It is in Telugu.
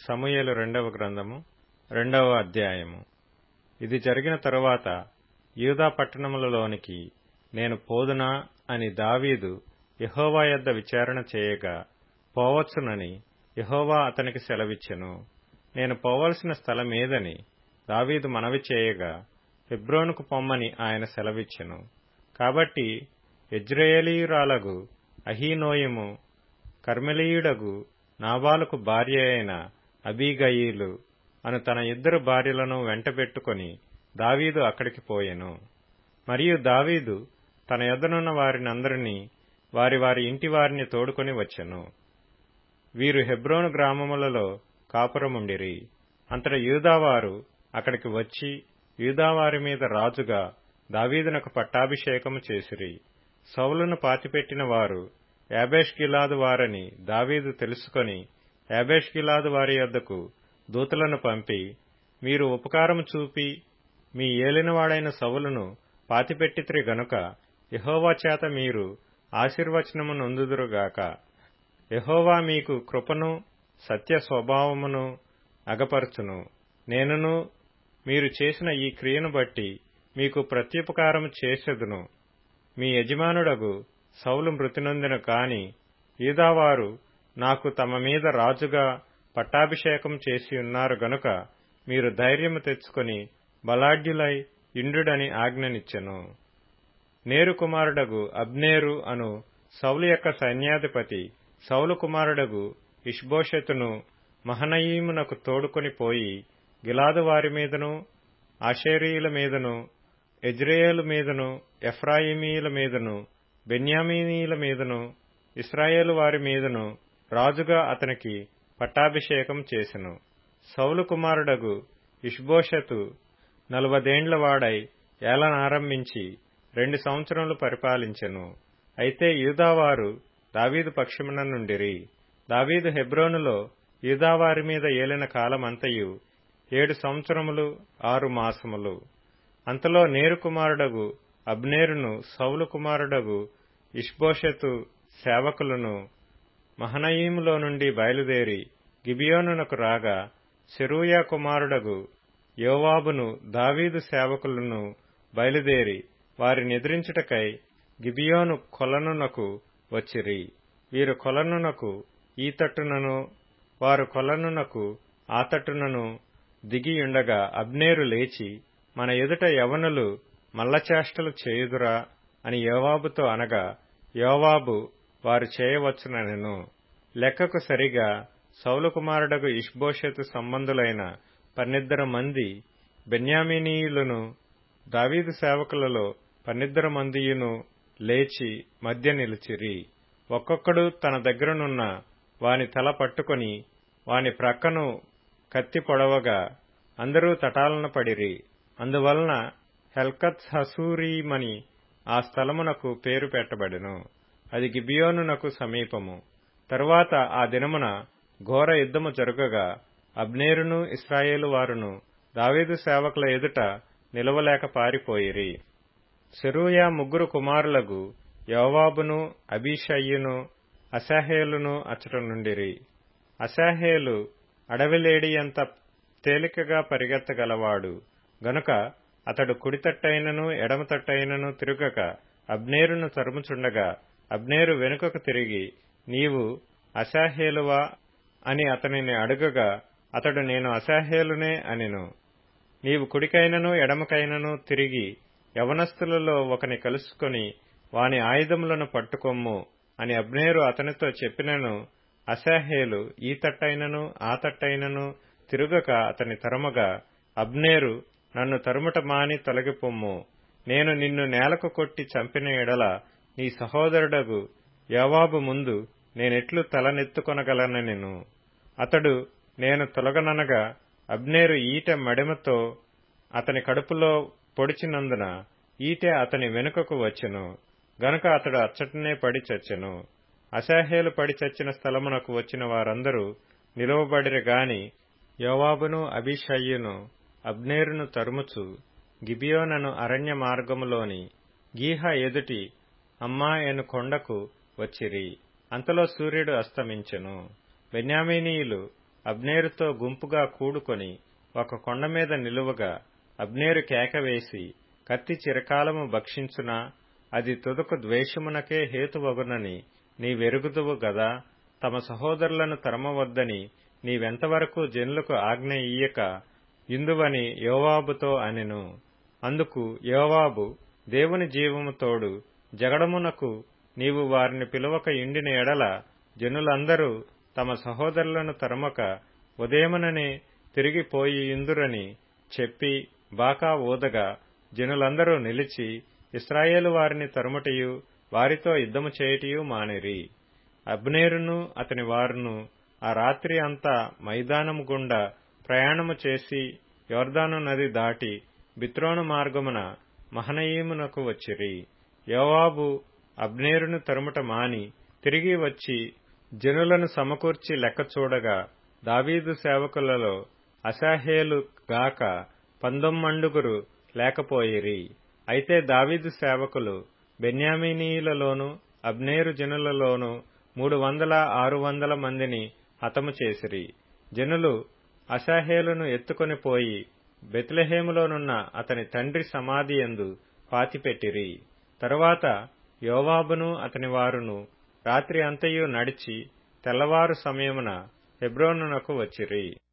సమూయేలు రెండవ గ్రంథము రెండవ అధ్యాయము ఇది జరిగిన తరువాత యూదా పట్టణములలోనికి నేను పోదునా అని దావీదు యెహోవా యొద్ద విచారణ చేయగా పోవచ్చునని యెహోవా అతనికి సెలవిచ్చెను నేను పోవలసిన స్థలమేదని దావీదు మనవి చేయగా హెబ్రోనుకు పొమ్మని ఆయన సెలవిచ్చెను కాబట్టి యజ్రెయేలీయురాలగు అహీనోయము కర్మెలీయుడగు నాబాలుకు భార్య అయిన అబీగయీలు అను తన ఇద్దరు భార్యలను వెంటబెట్టుకొని దావీదు అక్కడికి పోయెను మరియు దావీదు తన యొద్దనున్న వారినందరినీ వారి వారి ఇంటి వారిని తోడుకొని వచ్చెను వీరు హెబ్రోను గ్రామములలో కాపురముండిరి అంతట యూదావారు అక్కడికి వచ్చి యూదావారి మీద రాజుగా దావీదునకు పట్టాభిషేకము చేసిరి సౌలును పాతిపెట్టిన వారు యాబేష్ గిలాదు వారని దావీదు తెలుసుకొని యాబేష్ గిలాదు వారి యొద్దకు దూతలను పంపి మీరు ఉపకారము చూపి మీ ఏలినవాడైన సౌలును పాతిపెట్టితిరి గనుక యహోవా చేత మీరు ఆశీర్వచనము నొందుదురుగాక యహోవా మీకు కృపను సత్య స్వభావమును అగపరచును నేనును మీరు చేసిన ఈ క్రియను బట్టి మీకు ప్రత్యుపకారము చేసెదును మీ యజమానుడగు సౌలు మృతినొందిన కాని ఈదావారు నాకు తమ మీద రాజుగా పట్టాభిషేకం చేసి ఉన్నారు గనుక మీరు ధైర్యము తెచ్చుకొని బలాఢ్యులై ఇండుడని ఆజ్ఞనిచ్చెను నేరు కుమారుడగు అబ్నేరు అను సౌలు యొక్క సైన్యాధిపతి సౌలు కుమారుడగు ఇష్బోషెతును మహనయీమునకు తోడుకొని పోయి గిలాదు వారి మీదను ఆషేరీయుల మీదను ఎజ్రేయేలు మీదను ఎఫ్రాయిమీయుల మీదను బెన్యామీనీయుల మీదను ఇస్రాయేలు వారి మీదను రాజుగా అతనికి పట్టాభిషేకం చేసెను సౌలు కుమారుడగు ఇష్బోషతు నలువదేండ్ల వాడై ఏలనారంభించి రెండు సంవత్సరములు పరిపాలించెను అయితే యూదావారు దావీదు పక్షమున నుండిరి దావీదు హెబ్రోనులో యూదావారి మీద ఏలిన కాలమంతయు ఏడు సంవత్సరములు ఆరు మాసములు అంతలో నేరు కుమారుడగు అబ్నేరును సౌలు కుమారుడగు ఇష్బోషెతు సేవకులను మహనయీములో నుండి బయలుదేరి గిబియోనునకు రాగా సెరూయా కుమారుడగు యోవాబును దావీదు సేవకులను బయలుదేరి వారిని ఎదిరించుటకై గిబియోను కొలనునకు వచ్చిరి వీరు కొలనునకు ఈ తట్టునను వారు కొలనునకు ఆ తట్టునను దిగియుండగా అబ్నేరు లేచి మన ఎదుట యవనులు మల్లచేష్టలు చేయుదురా అని యోవాబుతో అనగా యోవాబు వారు చేయవచ్చునెను లెక్కకు సరిగా సౌలు కుమారుడగు ఇష్బోషెతు సంబంధులైన పన్నిద్దరు మంది బెన్యామినీయులను దావీదు సేవకులలో పన్నిద్దరు మందియును లేచి మధ్య నిలిచిరి ఒక్కొక్కడు తన దగ్గరనున్న వాని తల పట్టుకొని వాని ప్రక్కను కత్తి పొడవగా అందరూ తటాలన పడిరి అందువలన హెల్కత్ హసూరీమని ఆ స్థలమునకు పేరు పెట్టబడెను అది గిబియోనునకు సమీపము తరువాత ఆ దినమున ఘోర యుద్ధము జరుగగా అబ్నేరును ఇస్రాయేలు వారును దావీదు సేవకుల ఎదుట నిలవలేక పారిపోయిరి సెరూయా ముగ్గురు కుమారులకు యోవాబును అబీషయ్యును అసాహేలును అచ్చట నుండిరి అసాహేలు అడవిలేడియంత తేలికగా పరిగెత్తగలవాడు గనుక అతడు కుడితట్టైనను ఎడమతట్టైనను తిరుగక అబ్నేరును తరుముచుండగా అబ్నేరు వెనుకకు తిరిగి నీవు అసాహేలువా అని అతనిని అడుగగా అతడు నేను అసాహేలునే అనిను నీవు కుడికైనను ఎడమకైనను తిరిగి యవనస్తులలో ఒకని కలుసుకొని వాని ఆయుధములను పట్టుకొమ్ము అని అబ్నేరు అతనితో చెప్పినను అసాహేలు ఈ తట్టైనను ఆ తట్టైనను తిరుగక అతని తరుమగా అబ్నేరు నన్ను తరుముట మాని తొలగిపొమ్ము నేను నిన్ను నేలకు కొట్టి చంపిన ఎడల నీ సహోదరుడగు యవాబు ముందు నేనెట్లు తలనెత్తుకొనగలనెను అతడు నేను తొలగననగా అబ్నేరు ఈట మడిమతో అతని కడుపులో పొడిచినందున ఈటె అతని వెనుకకు వచ్చెను గనుక అతడు అచ్చటనే పడి చచ్చెను అసాహేలు పడి చచ్చిన స్థలమునకు వచ్చిన వారందరూ నిలువబడిరి గాని యోవాబును అభిషయ్యును అబ్నేరును తరుముచు గిబియోనను అరణ్య మార్గములోని గీహ ఎదుటి అమ్మా ఎను కొండకు వచ్చిరి అంతలో సూర్యుడు అస్తమించెను బెన్యామీనీయులు అబ్నేరుతో గుంపుగా కూడుకొని ఒక కొండ మీద నిలువగా అబ్నేరు కేక వేసి కత్తి చిరకాలము భక్షించునా అది తుదకు ద్వేషమునకే హేతువగునని నీవెరుగుదువు గదా తమ సహోదరులను తరమవద్దని నీవెంతవరకు జనులకు ఆజ్ఞ ఇయ్యక ఇందువని యోవాబుతో అనెను అందుకు యోవాబు దేవుని జీవము తోడు జగడమునకు నీవు వారిని పిలువక ఇండిన ఎడల జనులందరూ తమ సహోదరులను తరమక ఉదయముననే తిరిగిపోయి ఇందురని చెప్పి బాకా ఊదగా జనులందరూ నిలిచి ఇస్రాయేలు వారిని తరుముటయు వారితో యుద్ధము చేయుటయు మానిరి అబ్నేరును అతని వారును ఆ రాత్రి అంతా మైదానము గుండా ప్రయాణము చేసి యోర్దాను నది దాటి బిత్రోను మార్గమున మహనయీమునకు వచ్చిరి యోవాబు అబ్నేరును తరుముట మాని తిరిగి వచ్చి జనులను సమకూర్చి లెక్క చూడగా దావీదు సేవకులలో అసాహేలు గాక పందొమ్మండుగురు లేకపోయిరి అయితే దావీదు సేవకులు బెన్యామినీయులలోను అబ్నేరు జనులలోను మూడు వందల ఆరు వందల మందిని హతము చేసిరి జనులు అసాహేలును ఎత్తుకొని పోయి బెత్లెహేములోనున్న అతని తండ్రి సమాధి ఎందు పాతిపెట్టిరి తరువాత యోవాబును అతని వారును రాత్రి అంతయు నడిచి తెల్లవారు సమయమున హెబ్రోనునకు వచ్చిరి